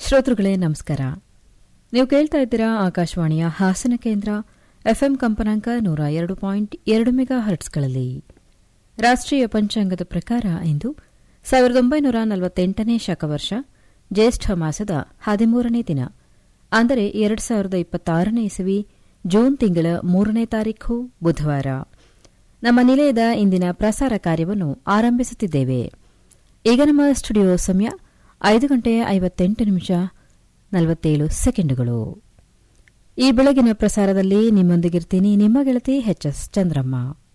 ಶ್ರೋತೃಗಳೇ ನಮಸ್ಕಾರ ನೀವು ಕೇಳ್ತಾ ಇದ್ದೀರಾ ಆಕಾಶವಾಣಿಯ ಹಾಸನ ಕೇಂದ್ರ ಎಫ್ಎಂ ಕಂಪನಾಂಕ ನೂರ ಎರಡು ಪಾಯಿಂಟ್ ಎರಡು ಮೆಗಾ ಹರ್ಟ್ಸ್ಗಳಲ್ಲಿ ರಾಷ್ಟ್ರೀಯ ಪಂಚಾಂಗದ ಪ್ರಕಾರ ಇಂದು ಸಾವಿರದ ಒಂಬೈನೂರ ನಲವತ್ತೆಂಟನೇ ಶಕವರ್ಷ ಜ್ಯೇಷ್ಠ ಮಾಸದ ಹದಿಮೂರನೇ ದಿನ ಅಂದರೆ ಎರಡು ಸಾವಿರದ ಇಪ್ಪತ್ತಾರನೇ ಇಸವಿ ಜೂನ್ ತಿಂಗಳ ಮೂರನೇ ತಾರೀಖು ಬುಧವಾರ ನಮ್ಮ ನಿಲಯದ ಇಂದಿನ ಪ್ರಸಾರ ಕಾರ್ಯವನ್ನು ಆರಂಭಿಸುತ್ತಿದ್ದೇವೆ ಈಗ ನಮ್ಮ ಸ್ಟುಡಿಯೋ ಸಮಯ ಐದು ಗಂಟೆ ಐವತ್ತೆಂಟು ನಿಮಿಷ ನಲವತ್ತೇಳು ಸೆಕೆಂಡುಗಳು ಈ ಬೆಳಗಿನ ಪ್ರಸಾರದಲ್ಲಿ ನಿಮ್ಮೊಂದಿಗಿರ್ತೀನಿ ನಿಮ್ಮ ಗೆಳತಿ ಎಚ್ ಎಸ್ ಚಂದ್ರಮ್ಮ